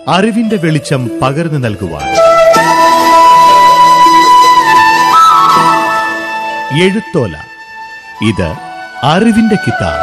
അറിവിന്റെ വെളിച്ചം പകർന്നു നൽകുവാൻ എഴുത്തോല ഇത് അറിവിന്റെ കിതാബ്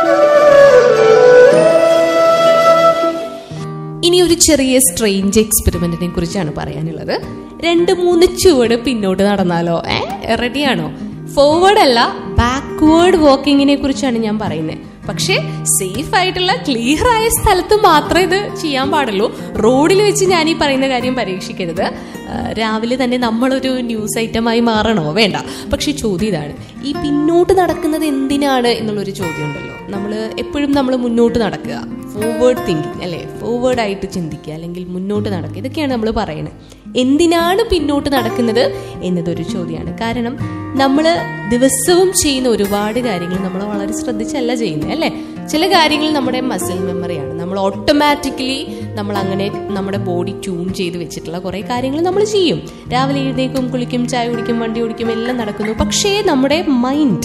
ഇനി ഒരു ചെറിയ സ്ട്രേഞ്ച് എക്സ്പെരിമെന്റിനെ കുറിച്ചാണ് പറയാനുള്ളത് രണ്ട് മൂന്ന് ചുവട് പിന്നോട്ട് നടന്നാലോ ഏ റെഡിയാണോ ഫോർവേഡ് അല്ല ബാക്ക്വേർഡ് വാക്കിങ്ങിനെ കുറിച്ചാണ് ഞാൻ പറയുന്നത് പക്ഷേ സേഫ് ആയിട്ടുള്ള ക്ലിയർ ആയ സ്ഥലത്ത് മാത്രമേ ഇത് ചെയ്യാൻ പാടുള്ളൂ റോഡിൽ വെച്ച് ഞാൻ ഈ പറയുന്ന കാര്യം പരീക്ഷിക്കരുത് ആ, രാവിലെ തന്നെ നമ്മളൊരു ന്യൂസ് ഐറ്റമായി മാറണോ വേണ്ട പക്ഷെ ചോദ്യം ഇതാണ് ഈ പിന്നോട്ട് നടക്കുന്നത് എന്തിനാണ് എന്നുള്ളൊരു ചോദ്യം ഉണ്ടല്ലോ നമ്മൾ എപ്പോഴും നമ്മൾ മുന്നോട്ട് നടക്കുക ഫോർവേഡ് തിങ്കിങ് അല്ലെ ഫോർവേഡ് ആയിട്ട് ചിന്തിക്കുക അല്ലെങ്കിൽ മുന്നോട്ട് നടക്കുക ഇതൊക്കെയാണ് നമ്മൾ പറയുന്നത് എന്തിനാണ് പിന്നോട്ട് നടക്കുന്നത് എന്നതൊരു ചോദ്യമാണ് കാരണം നമ്മൾ ദിവസവും ചെയ്യുന്ന ഒരുപാട് കാര്യങ്ങൾ നമ്മൾ വളരെ ശ്രദ്ധിച്ചല്ല ചെയ്യുന്നത് അല്ലേ ചില കാര്യങ്ങൾ നമ്മുടെ മസിൽ മെമ്മറിയാണ് നമ്മൾ ഓട്ടോമാറ്റിക്കലി നമ്മൾ അങ്ങനെ നമ്മുടെ ബോഡി ട്യൂൺ ചെയ്ത് വെച്ചിട്ടുള്ള കുറേ കാര്യങ്ങൾ നമ്മൾ ചെയ്യും രാവിലെ എഴുന്നേക്കും കുളിക്കും ചായ കുടിക്കും വണ്ടി ഓടിക്കും എല്ലാം നടക്കുന്നു പക്ഷേ നമ്മുടെ മൈൻഡ്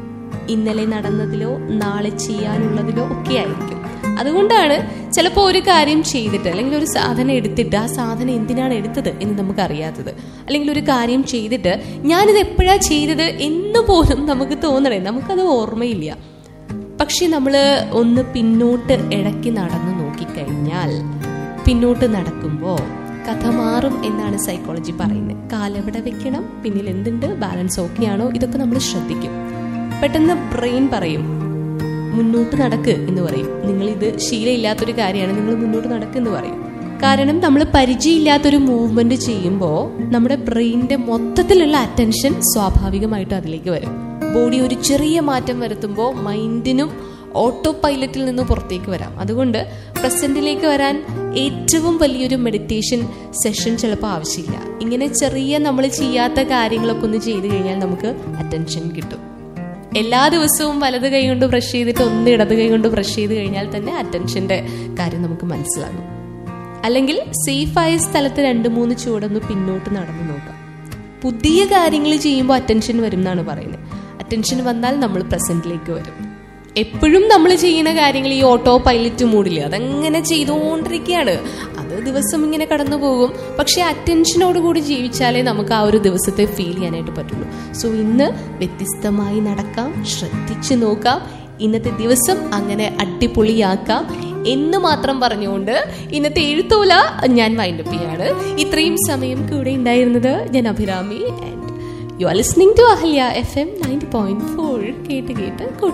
ഇന്നലെ നടന്നതിലോ നാളെ ചെയ്യാനുള്ളതിലോ ഒക്കെ ആയിരിക്കും അതുകൊണ്ടാണ് ചിലപ്പോൾ ഒരു കാര്യം ചെയ്തിട്ട് അല്ലെങ്കിൽ ഒരു സാധനം എടുത്തിട്ട് ആ സാധനം എന്തിനാണ് എടുത്തത് എന്ന് നമുക്ക് അറിയാത്തത് അല്ലെങ്കിൽ ഒരു കാര്യം ചെയ്തിട്ട് ഞാനിത് എപ്പോഴാ ചെയ്തത് എന്ന് പോലും നമുക്ക് തോന്നണേ നമുക്കത് ഓർമ്മയില്ല പക്ഷെ നമ്മൾ ഒന്ന് പിന്നോട്ട് ഇടയ്ക്ക് നടന്നു നോക്കിക്കഴിഞ്ഞാൽ പിന്നോട്ട് നടക്കുമ്പോൾ കഥ മാറും എന്നാണ് സൈക്കോളജി പറയുന്നത് കാലെവിടെ വെക്കണം പിന്നിൽ എന്തുണ്ട് ബാലൻസ് ഓക്കെ ആണോ ഇതൊക്കെ നമ്മൾ ശ്രദ്ധിക്കും പെട്ടെന്ന് ബ്രെയിൻ പറയും മുന്നോട്ട് നടക്ക് എന്ന് പറയും നിങ്ങൾ ഇത് ശീലമില്ലാത്തൊരു കാര്യമാണ് നിങ്ങൾ മുന്നോട്ട് നടക്ക് എന്ന് പറയും കാരണം നമ്മൾ പരിചയമില്ലാത്തൊരു മൂവ്മെന്റ് ചെയ്യുമ്പോൾ നമ്മുടെ ബ്രെയിനിന്റെ മൊത്തത്തിലുള്ള അറ്റൻഷൻ സ്വാഭാവികമായിട്ടും അതിലേക്ക് വരും ബോഡി ഒരു ചെറിയ മാറ്റം വരുത്തുമ്പോൾ മൈൻഡിനും ഓട്ടോ പൈലറ്റിൽ നിന്ന് പുറത്തേക്ക് വരാം അതുകൊണ്ട് പ്രസന്റിലേക്ക് വരാൻ ഏറ്റവും വലിയൊരു മെഡിറ്റേഷൻ സെഷൻ ചിലപ്പോൾ ആവശ്യമില്ല ഇങ്ങനെ ചെറിയ നമ്മൾ ചെയ്യാത്ത കാര്യങ്ങളൊക്കെ ഒന്ന് ചെയ്തു കഴിഞ്ഞാൽ നമുക്ക് അറ്റൻഷൻ കിട്ടും എല്ലാ ദിവസവും വലത് കൈ കൊണ്ട് ബ്രഷ് ചെയ്തിട്ട് ഒന്ന് ഇടത് കൈ കൊണ്ട് ബ്രഷ് ചെയ്ത് കഴിഞ്ഞാൽ തന്നെ അറ്റൻഷന്റെ കാര്യം നമുക്ക് മനസ്സിലാകും അല്ലെങ്കിൽ സേഫായ സ്ഥലത്ത് രണ്ട് മൂന്ന് ചുവടൊന്ന് പിന്നോട്ട് നടന്നു നോക്കാം പുതിയ കാര്യങ്ങൾ ചെയ്യുമ്പോൾ അറ്റൻഷൻ വരും എന്നാണ് പറയുന്നത് അറ്റൻഷൻ വന്നാൽ നമ്മൾ പ്രസന്റിലേക്ക് വരും എപ്പോഴും നമ്മൾ ചെയ്യുന്ന കാര്യങ്ങൾ ഈ ഓട്ടോ പൈലറ്റ് മൂഡില് അതങ്ങനെ ചെയ്തുകൊണ്ടിരിക്കുകയാണ് അത് ദിവസം ഇങ്ങനെ കടന്നു പോകും പക്ഷെ അറ്റൻഷനോട് കൂടി ജീവിച്ചാലേ നമുക്ക് ആ ഒരു ദിവസത്തെ ഫീൽ ചെയ്യാനായിട്ട് പറ്റുള്ളൂ സോ ഇന്ന് വ്യത്യസ്തമായി നടക്കാം ശ്രദ്ധിച്ചു നോക്കാം ഇന്നത്തെ ദിവസം അങ്ങനെ അടിപൊളിയാക്കാം എന്ന് മാത്രം പറഞ്ഞുകൊണ്ട് ഇന്നത്തെ എഴുത്തോല ഞാൻ വൈൻഡപ്പ് ചെയ്യാണ് ഇത്രയും സമയം കൂടെ ഉണ്ടായിരുന്നത് ഞാൻ Abhirami and you are listening to Ahalya F M ninety point four കേട്ട് കേട്ട്